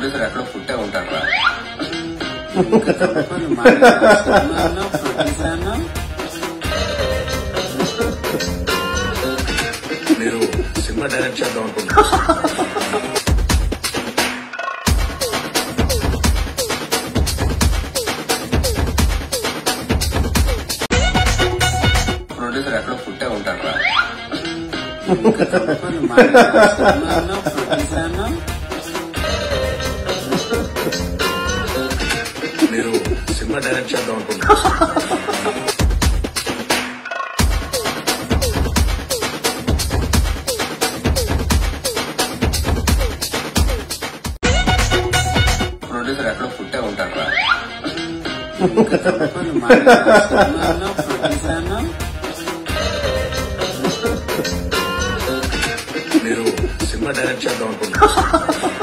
producer ఎక్కడో పుట్టే ఉంటాడు రా మీరు సినిమా డైరెక్ట్ చేద్దాం అనుకుంటున్నారు ప్రొడ్యూసర్ ఎక్కడో పుట్టే ఉంటాడు రా మీరు సినిమా డైరెక్ట్ చేద్దాం అనుకుంటున్నారు ప్రొడ్యూసర్ ఎక్కడో పుట్టే ఉంటాడు రా మీరు సినిమా డైరెక్ట్ చేద్దాం అనుకుంటున్నారు